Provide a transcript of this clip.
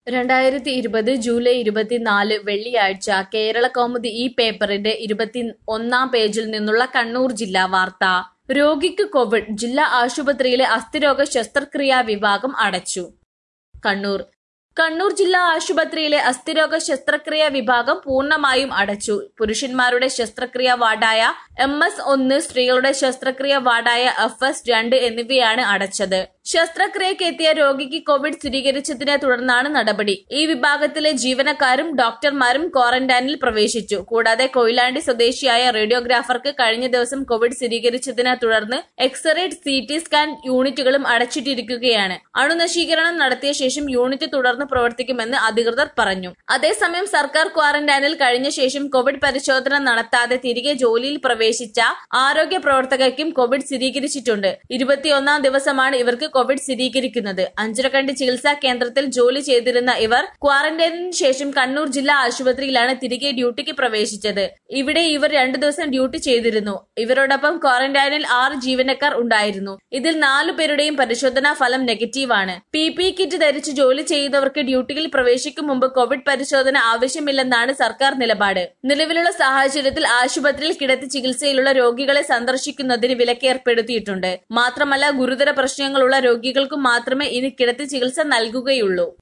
രണ്ടായിരത്തി ഇരുപത് ജൂലൈ ഇരുപത്തിനാല് വെള്ളിയാഴ്ച കേരള കൗമുദി ഈ പേപ്പറിന്റെ ഇരുപത്തി ഒന്നാം പേജിൽ നിന്നുള്ള കണ്ണൂർ ജില്ലാ വാർത്ത രോഗിക്ക് കോവിഡ് ജില്ലാ ആശുപത്രിയിലെ അസ്ഥിരോഗ ശസ്ത്രക്രിയാ വിഭാഗം അടച്ചു കണ്ണൂർ കണ്ണൂർ ജില്ലാ ആശുപത്രിയിലെ അസ്ഥിരോഗ ശസ്ത്രക്രിയാ വിഭാഗം പൂർണ്ണമായും അടച്ചു പുരുഷന്മാരുടെ ശസ്ത്രക്രിയാ വാർഡായ എം എസ് ഒന്ന് സ്ത്രീകളുടെ ശസ്ത്രക്രിയാ വാർഡായ എഫ് എസ് രണ്ട് എന്നിവയാണ് അടച്ചത് ശസ്ത്രക്രിയയ്ക്ക് എത്തിയ രോഗിക്ക് കോവിഡ് സ്ഥിരീകരിച്ചതിനെ തുടർന്നാണ് നടപടി ഈ വിഭാഗത്തിലെ ജീവനക്കാരും ഡോക്ടർമാരും ക്വാറന്റൈനിൽ പ്രവേശിച്ചു കൂടാതെ കൊയിലാണ്ടി സ്വദേശിയായ റേഡിയോഗ്രാഫർക്ക് കഴിഞ്ഞ ദിവസം കോവിഡ് സ്ഥിരീകരിച്ചതിനെ തുടർന്ന് എക്സ്റേ സി ടി സ്കാൻ യൂണിറ്റുകളും അടച്ചിട്ടിരിക്കുകയാണ് അണുനശീകരണം നടത്തിയ ശേഷം യൂണിറ്റ് തുടർന്ന് പ്രവർത്തിക്കുമെന്ന് അധികൃതർ പറഞ്ഞു അതേസമയം സർക്കാർ ക്വാറന്റൈനിൽ കഴിഞ്ഞ ശേഷം കോവിഡ് പരിശോധന നടത്താതെ തിരികെ ജോലിയിൽ പ്രവേശിച്ച ആരോഗ്യ പ്രവർത്തകയ്ക്കും കോവിഡ് സ്ഥിരീകരിച്ചിട്ടുണ്ട് ഇരുപത്തിയൊന്നാം ദിവസമാണ് ഇവർക്ക് കോവിഡ് സ്ഥിരീകരിക്കുന്നത് അഞ്ചരക്കണ്ടി ചികിത്സാ കേന്ദ്രത്തിൽ ജോലി ചെയ്തിരുന്ന ഇവർ ക്വാറന്റൈനിന് ശേഷം കണ്ണൂർ ജില്ലാ ആശുപത്രിയിലാണ് തിരികെ ഡ്യൂട്ടിക്ക് പ്രവേശിച്ചത് ഇവിടെ ഇവർ രണ്ടു ദിവസം ഡ്യൂട്ടി ചെയ്തിരുന്നു ഇവരോടൊപ്പം ക്വാറന്റൈനിൽ ആറ് ജീവനക്കാർ ഉണ്ടായിരുന്നു ഇതിൽ നാലു പേരുടെയും പരിശോധനാ ഫലം നെഗറ്റീവാണ് പി പി കിറ്റ് ധരിച്ച് ജോലി ചെയ്യുന്നവർക്ക് ഡ്യൂട്ടിയിൽ പ്രവേശിക്കും മുമ്പ് കോവിഡ് പരിശോധന ആവശ്യമില്ലെന്നാണ് സർക്കാർ നിലപാട് നിലവിലുള്ള സാഹചര്യത്തിൽ ആശുപത്രിയിൽ കിടത്തി ചികിത്സയിലുള്ള രോഗികളെ സന്ദർശിക്കുന്നതിന് വിലക്ക് ഏർപ്പെടുത്തിയിട്ടുണ്ട് മാത്രമല്ല ഗുരുതര പ്രശ്നങ്ങളുള്ള രോഗികൾക്കും മാത്രമേ ഇനി കിടത്തി ചികിത്സ നൽകുകയുള്ളൂ